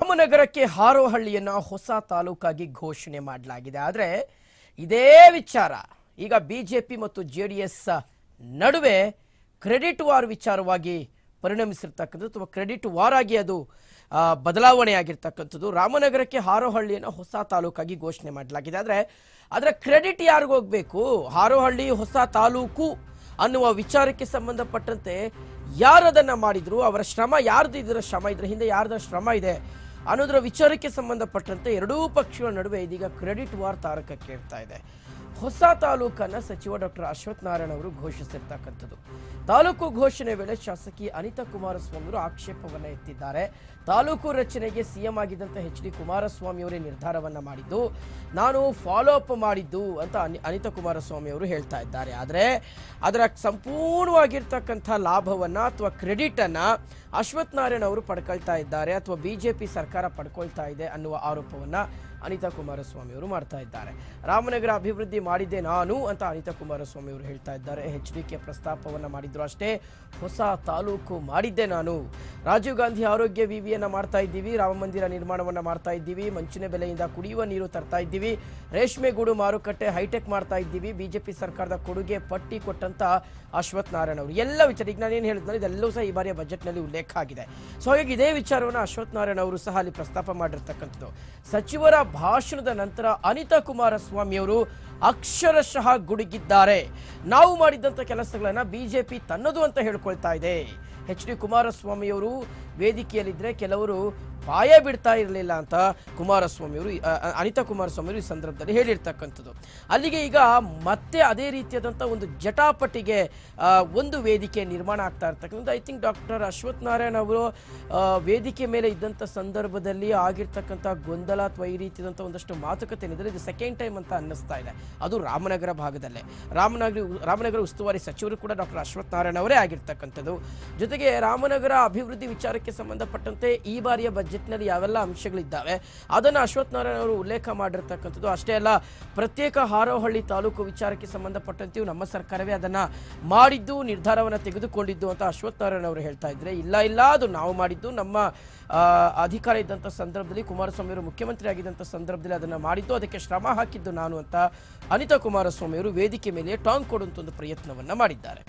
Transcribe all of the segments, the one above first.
ರಾಮನಗರಕ್ಕೆ ಹಾರೋಹಳ್ಳಿಯನ್ನ ಹೊಸ ತಾಲೂಕಾಗಿ ಘೋಷಣೆ ಮಾಡಲಾಗಿದೆ ಆದರೆ ಇದೇ ವಿಚಾರ ಈಗ ಬಿಜೆಪಿ ಮತ್ತು ಜೆ ಡಿ ಎಸ್ ನಡುವೆ ಕ್ರೆಡಿಟ್ ವಾರ್ ವಿಚಾರವಾಗಿ ಪರಿಣಮಿಸಿರ್ತಕ್ಕಂಥದ್ದು ಅಥವಾ ಕ್ರೆಡಿಟ್ ವಾರ್ ಆಗಿ ಅದು ಆ, ಬದಲಾವಣೆ ಆಗಿರ್ತಕ್ಕಂಥದ್ದು ರಾಮನಗರಕ್ಕೆ ಹಾರೋಹಳ್ಳಿಯನ್ನು ಹೊಸ ತಾಲೂಕಾಗಿ ಘೋಷಣೆ ಮಾಡಲಾಗಿದೆ ಆದರೆ ಅದರ ಕ್ರೆಡಿಟ್ ಯಾರಿಗೂ ಹೋಗಬೇಕು ಹಾರೋಹಳ್ಳಿ ಹೊಸ ತಾಲೂಕು ಅನ್ನುವ ವಿಚಾರಕ್ಕೆ ಸಂಬಂಧಪಟ್ಟಂತೆ ಯಾರದನ್ನ ಮಾಡಿದ್ರು ಅವರ ಶ್ರಮ ಯಾರ್ದು ಇದರ ಶ್ರಮ ಇದ್ರ ಹಿಂದೆ ಯಾರ್ದ ಶ್ರಮ ಇದೆ ಅನ್ನೋದರ ವಿಚಾರಕ್ಕೆ ಸಂಬಂಧಪಟ್ಟಂತೆ ಎರಡೂ ಪಕ್ಷಗಳ ನಡುವೆ ಇದೀಗ ಕ್ರೆಡಿಟ್ ವಾರ್ ತಾರಕಕ್ಕೆ ಇರ್ತಾ ಇದೆ ಹೊಸ ತಾಲೂಕನ್ನ ಸಚಿವ ಡಾಕ್ಟರ್ ಅಶ್ವಥ್ ನಾರಾಯಣ ಅವರು ಘೋಷಿಸಿರ್ತಕ್ಕಂಥದ್ದು ತಾಲೂಕು ಘೋಷಣೆ ವೇಳೆ ಶಾಸಕಿ ಅನಿತಾ ಕುಮಾರಸ್ವಾಮಿ ಅವರು ಆಕ್ಷೇಪವನ್ನ ಎತ್ತಿದ್ದಾರೆ ತಾಲೂಕು ರಚನೆಗೆ ಸಿಎಂ ಆಗಿದ್ದಂಥ ಎಚ್ ಡಿ ಕುಮಾರಸ್ವಾಮಿ ಅವರೇ ನಿರ್ಧಾರವನ್ನ ಮಾಡಿದ್ದು ನಾನು ಫಾಲೋ ಅಪ್ ಮಾಡಿದ್ದು ಅಂತ ಅನಿ- ಅನಿತಾ ಕುಮಾರಸ್ವಾಮಿ ಅವರು ಹೇಳ್ತಾ ಇದ್ದಾರೆ ಆದರೆ ಅದರ ಸಂಪೂರ್ಣವಾಗಿರ್ತಕ್ಕಂಥ ಲಾಭವನ್ನ ಅಥವಾ ಕ್ರೆಡಿಟ್ ಅನ್ನ ಅಶ್ವಥ್ ನಾರಾಯಣ ಅವರು ಪಡ್ಕೊಳ್ತಾ ಇದ್ದಾರೆ ಅಥವಾ ಬಿಜೆಪಿ ಸರ್ಕಾರ ಪಡ್ಕೊಳ್ತಾ ಇದೆ ಅನ್ನುವ ಆರೋಪವನ್ನ ಅನಿತಾ ಕುಮಾರಸ್ವಾಮಿ ಅವರು ಮಾಡ್ತಾ ಇದ್ದಾರೆ ರಾಮನಗರ ಅಭಿವೃದ್ಧಿ ಮಾಡಿದ್ದೆ ನಾನು ಅಂತ ಅನಿತಾ ಕುಮಾರಸ್ವಾಮಿ ಅವರು ಹೇಳ್ತಾ ಇದ್ದಾರೆ ಎಚ್ ಡಿ ಕೆ ಪ್ರಸ್ತಾಪವನ್ನ ಮಾಡಿದ್ರು ಅಷ್ಟೇ ಹೊಸ ತಾಲೂಕು ಮಾಡಿದ್ದೆ ನಾನು ರಾಜೀವ್ ಗಾಂಧಿ ಆರೋಗ್ಯ ವಿವಿಯನ್ನ ಮಾಡ್ತಾ ಇದ್ದೀವಿ ರಾಮ ಮಂದಿರ ನಿರ್ಮಾಣವನ್ನ ಮಾಡ್ತಾ ಇದ್ದೀವಿ ಮಂಚಿನ ಬೆಲೆಯಿಂದ ಕುಡಿಯುವ ನೀರು ತರ್ತಾ ಇದ್ದೀವಿ ರೇಷ್ಮೆ ಗೂಡು ಮಾರುಕಟ್ಟೆ ಹೈಟೆಕ್ ಮಾಡ್ತಾ ಇದ್ದೀವಿ ಬಿಜೆಪಿ ಸರ್ಕಾರದ ಕೊಡುಗೆ ಪಟ್ಟಿ ಕೊಟ್ಟಂತ ಅಶ್ವಥ್ ನಾರಾಯಣ ಅವರು ಎಲ್ಲ ವಿಚಾರ ಈಗ ನಾನೇನು ಹೇಳಿದ್ನಲ್ಲ ಇದೆಲ್ಲವೂ ಸಹ ಈ ಬಾರಿಯ ಬಜೆಟ್ನಲ್ಲಿ ಉಲ್ಲೇಖ ಆಗಿದೆ ಸೊ ಹಾಗಾಗಿ ಇದೇ ವಿಚಾರವನ್ನು ಅಶ್ವಥ್ ನಾರಾಯಣ ಅವರು ಸಹ ಅಲ್ಲಿ ಪ್ರಸ್ತಾಪ ಮಾಡಿರ್ತಕ್ಕಂಥದ್ದು ಸಚಿವರ ಭಾಷಣದ ನಂತರ ಅನಿತಾ ಕುಮಾರಸ್ವಾಮಿ ಅವರು ಅಕ್ಷರಶಃ ಗುಡುಗಿದ್ದಾರೆ ನಾವು ಮಾಡಿದಂಥ ಕೆಲಸಗಳನ್ನ ಬಿಜೆಪಿ ತನ್ನದು ಅಂತ ಹೇಳ್ಕೊಳ್ತಾ ಇದೆ ಎಚ್ ಡಿ ಕುಮಾರಸ್ವಾಮಿ ಅವರು ವೇದಿಕೆಯಲ್ಲಿದ್ದರೆ ಕೆಲವರು ಬಾಯ ಬಿಡ್ತಾ ಇರಲಿಲ್ಲ ಅಂತ ಕುಮಾರಸ್ವಾಮಿ ಅವರು ಅ, ಅ, ಅನಿತಾ ಕುಮಾರಸ್ವಾಮಿ ಅವರು ಈ ಸಂದರ್ಭದಲ್ಲಿ ಹೇಳಿರ್ತಕ್ಕಂಥದ್ದು ಅಲ್ಲಿಗೆ ಈಗ ಮತ್ತೆ ಅದೇ ರೀತಿಯಾದಂಥ ಒಂದು ಜಟಾಪಟಿಗೆ ಆ, ಒಂದು ವೇದಿಕೆ ನಿರ್ಮಾಣ ಆಗ್ತಾ ಇರ್ತಕ್ಕಂಥದ್ದು I think doctor Ashwath Narayana ಅವರು ಆ, ವೇದಿಕೆ ಮೇಲೆ ಇದ್ದಂಥ ಸಂದರ್ಭದಲ್ಲಿ ಆಗಿರ್ತಕ್ಕಂಥ ಗೊಂದಲ ಅಥವಾ ಈ ರೀತಿಯಾದಂಥ ಒಂದಷ್ಟು ಮಾತುಕತೆ ಏನಿದೆ ಇದು ಸೆಕೆಂಡ್ ಟೈಮ್ ಅಂತ ಅನ್ನಿಸ್ತಾ ಇದೆ ಅದು ರಾಮನಗರ ಭಾಗದಲ್ಲೇ ರಾಮನಗರ ರಾಮನಗರ ಉಸ್ತುವಾರಿ ಸಚಿವರು ಕೂಡ ಡಾಕ್ಟರ್ ಅಶ್ವಥ್ ನಾರಾಯಣ ಅವರೇ ಆಗಿರ್ತಕ್ಕಂಥದ್ದು ಜೊತೆಗೆ ರಾಮನಗರ ಅಭಿವೃದ್ಧಿ ವಿಚಾರಕ್ಕೆ ಸಂಬಂಧಪಟ್ಟಂತೆ ಈ ಬಾರಿಯ ಬಜೆಟ್ನಲ್ಲಿ ಯಾವೆಲ್ಲ ಅಂಶಗಳಿದ್ದಾವೆ ಅದನ್ನು ಅಶ್ವಥ್ ನಾರಾಯಣ ಅವರು ಉಲ್ಲೇಖ ಮಾಡಿರ್ತಕ್ಕಂಥದ್ದು ಅಷ್ಟೇ ಅಲ್ಲ ಪ್ರತ್ಯೇಕ ಹಾರೋಹಳ್ಳಿ ತಾಲೂಕು ವಿಚಾರಕ್ಕೆ ಸಂಬಂಧಪಟ್ಟಂತೆಯೂ ನಮ್ಮ ಸರ್ಕಾರವೇ ಅದನ್ನ ಮಾಡಿದ್ದು ನಿರ್ಧಾರವನ್ನು ತೆಗೆದುಕೊಂಡಿದ್ದು ಅಂತ ಅಶ್ವಥ್ ನಾರಾಯಣ ಅವರು ಹೇಳ್ತಾ ಇದ್ರೆ ಇಲ್ಲ ಇಲ್ಲ ಅದು ನಾವು ಮಾಡಿದ್ದು ನಮ್ಮ ಆ, ಅಧಿಕಾರ ಇದ್ದಂಥ ಸಂದರ್ಭದಲ್ಲಿ ಕುಮಾರಸ್ವಾಮಿ ಅವರು ಮುಖ್ಯಮಂತ್ರಿ ಆಗಿದ್ದಂಥ ಸಂದರ್ಭದಲ್ಲಿ ಅದನ್ನು ಮಾಡಿದ್ದು ಅದಕ್ಕೆ ಶ್ರಮ ಹಾಕಿದ್ದು ನಾನು ಅಂತ ಅನಿತಾ ಕುಮಾರಸ್ವಾಮಿ ಅವರು ವೇದಿಕೆ ಮೇಲೆ ಟಾಂಗ್ ಕೊಡುವಂತ ಒಂದು ಪ್ರಯತ್ನವನ್ನ ಮಾಡಿದ್ದಾರೆ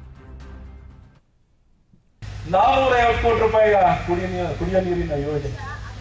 ನಾನೂರ ಐವತ್ತು ಕೋಟಿ ರೂಪಾಯಿಯ ಕುಡಿಯ ನೀರು ಕುಡಿಯ ನೀರಿನ ಯೋಜನೆ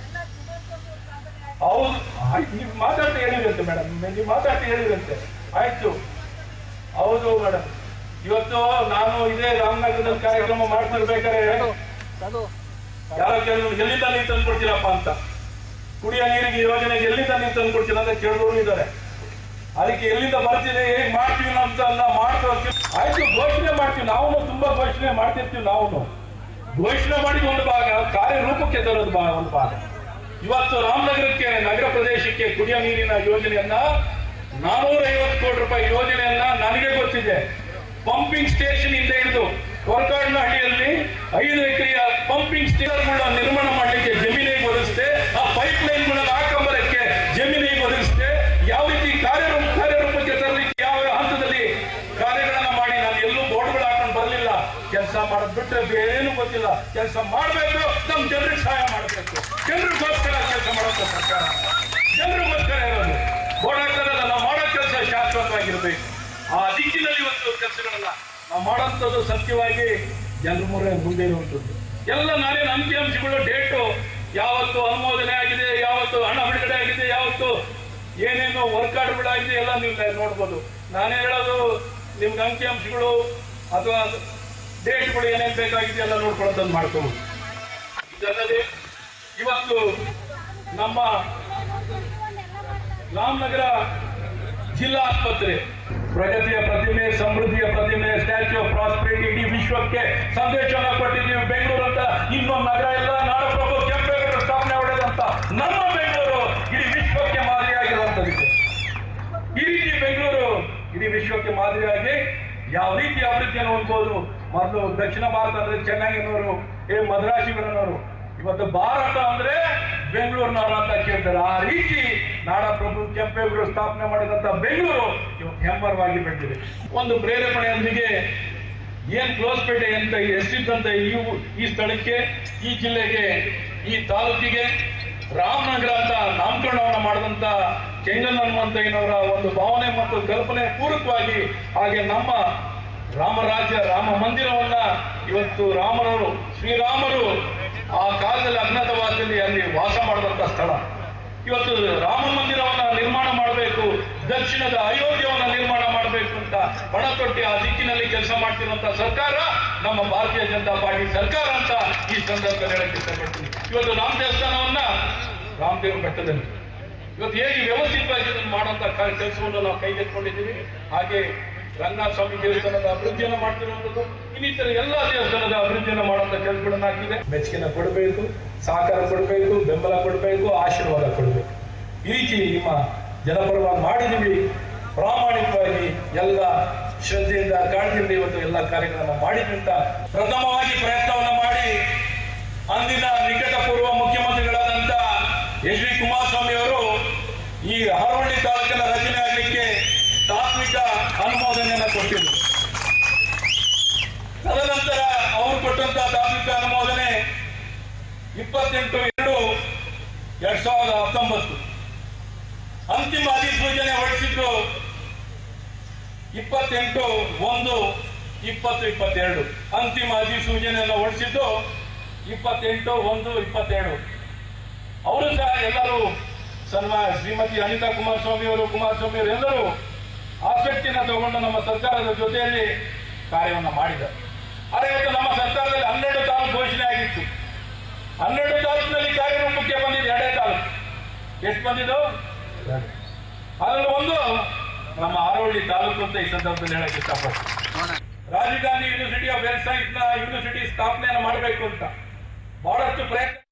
ಹೌದು ಆಯ್ತು ನೀವು ಮಾತಾಡ್ತಾ ಹೇಳಿರಂತೆ ಮೇಡಮ್ ನೀವು ಮಾತಾಡ್ತಾ ಹೇಳಿರಂತೆ ಆಯ್ತು ಹೌದು ಮೇಡಮ್ ಇವತ್ತು ನಾನು ಇದೇ ರಾಮನಗರದಲ್ಲಿ ಕಾರ್ಯಕ್ರಮ ಮಾಡ್ತಿರ್ಬೇಕಾದ್ರೆ ಯಾರೋ ಕೇಳಿದ್ರು ಎಲ್ಲಿಂದ ನೀರು ತಂದು ಕೊಡ್ತೀರಪ್ಪ ಅಂತ ಕುಡಿಯ ನೀರಿಗೆ ಯೋಜನೆಗೆ ಎಲ್ಲಿಂದ ನೀರು ತಂದು ಕೊಡ್ತೀರ ಅಂತ ಕೇಳಿದವರು ಇದ್ದಾರೆ ಅದಕ್ಕೆ ಎಲ್ಲಿಂದ ಬರ್ತಿದೆ ಹೇಗೆ ಮಾಡ್ತೀವಿ ಅಂತ ಅಲ್ಲ ಮಾಡ್ತೀವಿ ಆಯ್ತು ಘೋಷಣೆ ಮಾಡ್ತೀವಿ ನಾವು ತುಂಬಾ ಘೋಷಣೆ ಮಾಡ್ತಿರ್ತೀವಿ ನಾವು ಘೋಷಣೆ ಮಾಡಿದ ಒಂದು ಭಾಗ ಕಾರ್ಯರೂಪಕ್ಕೆ ತರೋದು ಬಾ ಒಂದು ಭಾಗ ಇವತ್ತು ರಾಮನಗರಕ್ಕೆ ನಗರ ಪ್ರದೇಶಕ್ಕೆ ಕುಡಿಯ ನೀರಿನ ಯೋಜನೆಯನ್ನ ನಾನೂರ ಐವತ್ತು ಕೋಟಿ ರೂಪಾಯಿ ಯೋಜನೆಯನ್ನ ನನಗೆ ಗೊತ್ತಿದೆ ಪಂಪಿಂಗ್ ಸ್ಟೇಷನ್ ಇಂದ ಹಿಡಿದು ಕೊರಕಾಡಿನಹಳ್ಳಿಯಲ್ಲಿ ಐದು ಎಕರೆಯ ಪಂಪಿಂಗ್ ಸ್ಟೇಷನ್ಗಳ ನಿರ್ಮಾಣ ಮಾಡಲಿಕ್ಕೆ ಜಮೀನಿಗೆ ಒದಗಿಸಿದೆ ಆ ಪೈಪ್ ಲೈನ್ಗಳನ್ನ ಹಾಕೊಂಬರಕ್ಕೆ ಜಮೀನಿಗೆ ಒದಗಿಸಿದೆ ಯಾವ ರೀತಿ ಕಾರ್ಯರೂಪ ಕಾರ್ಯರೂಪಕ್ಕೆ ತರಲಿಕ್ಕೆ ಯಾವ ಹಂತದಲ್ಲಿ ಕಾರ್ಯಗಳನ್ನ ಮಾಡಿ ನಾನು ಎಲ್ಲೂ ಬೋರ್ಡ್ಗಳು ಹಾಕೊಂಡು ಬರಲಿಲ್ಲ ಕೆಲಸ ಮಾಡೋದ್ ಬಿಟ್ರೆ ಬೇರೇನು ಗೊತ್ತಿಲ್ಲ ಕೆಲಸ ಮಾಡಬೇಕು ನಮ್ಮ ಜನರಿಗೆ ಸಹಾಯ ಮಾಡಬೇಕು ಜನರಿಗೋಸ್ಕರ ಕೆಲಸ ಮಾಡುವಂತ ಸರ್ಕಾರ ಜನರಿಗೋಸ್ಕರ ಇರೋದು ಬೋರ್ಡ್ ಹಾಕೋದಲ್ಲ ನಾವು ಮಾಡೋ ಕೆಲಸ ಶಾಶ್ವತವಾಗಿರ್ಬೇಕು ಆ ದಿಕ್ಕಿನಲ್ಲಿ ಇವತ್ತು ಕೆಲಸಗಳನ್ನ ನಾವು ಮಾಡೋಂಥದ್ದು ಸತ್ಯವಾಗಿ ಜನರ ಮುಂದೆ ಮುಂದೆ ಇರುವಂಥದ್ದು ಎಲ್ಲ ನಾನೇನು ಅಂಕಿಅಂಶಗಳು ಡೇಟು ಯಾವತ್ತು ಅನುಮೋದನೆ ಆಗಿದೆ ಯಾವತ್ತು ಹಣ ಬಿಡುಗಡೆ ಆಗಿದೆ ಯಾವತ್ತು ಏನೇನು ವರ್ಕ್ ಆರ್ಡರ್ಗಳಾಗಿದೆ ಎಲ್ಲ ನೀವು ನೋಡ್ಬೋದು ನಾನೇ ಹೇಳೋದು ನಿಮ್ಗೆ ಅಂಕಿಅಂಶಗಳು ಅಥವಾ ಡೇಟ್ಗಳು ಏನೇನು ಬೇಕಾಗಿದೆ ಎಲ್ಲ ನೋಡ್ಕೊಳ್ಳೋದನ್ನು ಮಾಡ್ಕೋಬೋದು ಇದಲ್ಲದೆ ಇವತ್ತು ನಮ್ಮ ರಾಮನಗರ ಜಿಲ್ಲಾ ಆಸ್ಪತ್ರೆ ಪ್ರಗತಿಯ ಪ್ರತಿಮೆ ಸಮೃದ್ಧಿಯ ಪ್ರತಿಮೆ ಸ್ಟ್ಯಾಚ್ಯೂ ಆಫ್ ಪ್ರಾಸ್ಪರಿಟಿ ಇಡೀ ವಿಶ್ವಕ್ಕೆ ಸಂದೇಶವನ್ನು ಕೊಟ್ಟಿದ್ದೀವಿ ಬೆಂಗಳೂರು ಅಂತ ಇನ್ನೊಂದು ನಗರ ಎಲ್ಲ ನಾಡಪ್ರಭು ಕೆಂಪೇಗೌಡರು ಸ್ಥಾಪನೆ ಹೊಡೆದಂತ ನಮ್ಮ ಬೆಂಗಳೂರು ಇಡೀ ವಿಶ್ವಕ್ಕೆ ಮಾದರಿಯಾಗಿರುವಂತದ್ದು ಈ ರೀತಿ ಬೆಂಗಳೂರು ಇಡೀ ವಿಶ್ವಕ್ಕೆ ಮಾದರಿಯಾಗಿ ಯಾವ ರೀತಿ ಅಭಿವೃದ್ಧಿಯನ್ನು ಹೊಂದ್ಬೋದು ಮೊದಲು ದಕ್ಷಿಣ ಭಾರತ ಅಂದ್ರೆ ಚೆನ್ನೈನವರು ಏ ಮದ್ರಾಸಿಗಳನ್ನವರು ಇವತ್ತು ಭಾರತ ಅಂದ್ರೆ ಬೆಂಗಳೂರಿನವರು ಅಂತ ಕೇಳ್ತಾರೆ ಆ ರೀತಿ ನಾಡಪ್ರಭು ಕೆಂಪೇಗೌಡರು ಸ್ಥಾಪನೆ ಮಾಡಿದಂತ ಬೆಂಗಳೂರು ಇವತ್ತು ಹೆಮ್ಮರವಾಗಿ ಬೆಳೆದಿದೆ ಒಂದು ಪ್ರೇರೇಪಣೆಯೊಂದಿಗೆ ಏನ್ ಕ್ಲೋಸ್ಪೇಟೆ ಅಂತ ಎಷ್ಟಿದ್ದಂತ ಈ ಊ- ಈ ಸ್ಥಳಕ್ಕೆ ಈ ಜಿಲ್ಲೆಗೆ ಈ ತಾಲೂಕಿಗೆ ರಾಮನಗರ ಅಂತ ನಾಮಕರಣವನ್ನ ಮಾಡಿದಂತ ಕೆಂಗಲ್ ಹನುಮಂತಯ್ಯನವರ ಒಂದು ಭಾವನೆ ಮತ್ತು ಕಲ್ಪನೆ ಪೂರಕವಾಗಿ ಹಾಗೆ ನಮ್ಮ ರಾಮರಾಜ್ಯ ರಾಮ ಮಂದಿರವನ್ನ ಇವತ್ತು ರಾಮರವರು ಶ್ರೀರಾಮರು ಆ ಕಾಲದಲ್ಲಿ ಅಜ್ಞಾತವಾಸದಲ್ಲಿ ಅಲ್ಲಿ ವಾಸ ಮಾಡಿದಂತ ಸ್ಥಳ ಇವತ್ತು ರಾಮ ಮಂದಿರವನ್ನ ನಿರ್ಮಾಣ ಮಾಡಬೇಕು ದಕ್ಷಿಣದ ಅಯೋಧ್ಯವನ್ನ ನಿರ್ಮಾಣ ಮಾಡಬೇಕು ಅಂತ ಪಣ ತೊಟ್ಟಿ ಆ ದಿಕ್ಕಿನಲ್ಲಿ ಕೆಲಸ ಮಾಡ್ತಿರುವಂತ ಸರ್ಕಾರ ನಮ್ಮ ಭಾರತೀಯ ಜನತಾ ಪಾರ್ಟಿ ಸರ್ಕಾರ ಅಂತ ಈ ಸಂದರ್ಭದಲ್ಲಿ ಹೇಳಕ್ಕೆ ಇಷ್ಟಪಡ್ತೀನಿ ಇವತ್ತು ರಾಮ ದೇವಸ್ಥಾನವನ್ನ ರಾಮದೇವ ಬೆಟ್ಟದಲ್ಲಿ ಇವತ್ತು ಹೇಗೆ ವ್ಯವಸ್ಥಿತವಾಗಿ ಇದನ್ನು ಮಾಡುವಂತ ಕೆಲಸವನ್ನು ನಾವು ಕೈಗೆತ್ತಿಕೊಂಡಿದ್ದೀವಿ ಹಾಗೆ ರಂಗನಾಥ ಸ್ವಾಮಿ ದೇವಸ್ಥಾನದ ಅಭಿವೃದ್ಧಿಯನ್ನು ಮಾಡ್ತಿರುವಂಥದ್ದು ಇನ್ನಿತರ ಎಲ್ಲಾ ದೇವಸ್ಥಾನದ ಅಭಿವೃದ್ಧಿಯನ್ನು ಮಾಡುವಂತ ಕೆಲಸಗಳನ್ನ ಹಾಕಿದೆ ಮೆಚ್ಚುಗೆನ ಕೊಡಬೇಕು ಸಹಕಾರ ಕೊಡಬೇಕು ಬೆಂಬಲ ಕೊಡಬೇಕು ಆಶೀರ್ವಾದ ಕೊಡಬೇಕು ಈ ರೀತಿ ನಿಮ್ಮ ಜನಪರವಾಗಿ ಮಾಡಿದ್ದೀವಿ ಪ್ರಾಮಾಣಿಕವಾಗಿ ಎಲ್ಲ ಶ್ರದ್ಧೆಯಿಂದ ಕಾಳಜಿಯಿಂದ ಇವತ್ತು ಎಲ್ಲ ಕಾರ್ಯಗಳನ್ನ ಮಾಡಿದ್ವಿ ಅಂತ ಪ್ರಥಮವಾಗಿ ಪ್ರಯತ್ನವನ್ನ ಮಾಡಿ ಅಂದಿನ ನಿಕಟಪೂರ್ವ ಮುಖ್ಯಮಂತ್ರಿಗಳಾದಂತ ಎಚ್ ಡಿ ಕುಮಾರಸ್ವಾಮಿ ಅವರು ಈ ಹರವಳ್ಳಿ ತಾಲೂಕಿನ ರಚನೆ ಆಗಲಿಕ್ಕೆ ತಾತ್ವಿಕ ಅನುಮೋದನೆಯನ್ನ ಕೊಟ್ಟಿದ್ರು ತದನಂತರ ಅವರು ಕೊಟ್ಟಂತ ತಾತ್ವಿಕ ಅನುಮೋದನೆ ಇಪ್ಪತ್ತೆಂಟು ಎರಡು ಎರಡ್ ಸಾವಿರದ ಹತ್ತೊಂಬತ್ತು ಅಂತಿಮ ಅಧಿಸೂಚನೆ ಹೊರಡಿಸಿದ್ದು ಇಪ್ಪತ್ತೆಂಟು ಒಂದು ಇಪ್ಪತ್ತು ಇಪ್ಪತ್ತೆರಡು ಅಂತಿಮ ಅಧಿಸೂಚನೆಯನ್ನು ಹೊರಡಿಸಿದ್ದು ಇಪ್ಪತ್ತೆಂಟು ಒಂದು ಇಪ್ಪತ್ತೆರಡು ಅವರು ಸಹ ಎಲ್ಲರೂ ಸನ್ಮಾ ಶ್ರೀಮತಿ ಅನಿತಾ ಕುಮಾರಸ್ವಾಮಿ ಅವರು ಕುಮಾರಸ್ವಾಮಿ ಅವರು ಎಲ್ಲರೂ ಆಸಕ್ತಿಯನ್ನು ತಗೊಂಡು ನಮ್ಮ ಸರ್ಕಾರದ ಜೊತೆಯಲ್ಲಿ ಕಾರ್ಯವನ್ನು ಮಾಡಿದ್ದಾರೆ ಆದರೆ ಇವತ್ತು ನಮ್ಮ ಸರ್ಕಾರದಲ್ಲಿ ಹನ್ನೆರಡು ತಾಲೂಕು ಘೋಷಣೆ ಆಗಿತ್ತು ಹನ್ನೆರಡು ತಾಲೂಕಿನಲ್ಲಿ ಕಾರ್ಯರೂಪಕ್ಕೆ ಬಂದಿದೆ ಎರಡೇ ತಾಲೂಕು ಎಷ್ಟು ಬಂದಿದ್ದು ಅದರಲ್ಲಿ ಒಂದು ನಮ್ಮ ಆರೋಳ್ಳಿ ತಾಲೂಕು ಅಂತ ಈ ಸಂದರ್ಭದಲ್ಲಿ ಹೇಳಕ್ಕೆ ಇಷ್ಟಪಡ್ತೀನಿ Rajiv Gandhi university of health science ನ ಯೂನಿವರ್ಸಿಟಿ ಸ್ಥಾಪನೆಯನ್ನು ಮಾಡಬೇಕು ಅಂತ ಬಹಳಷ್ಟು ಪ್ರಯತ್ನ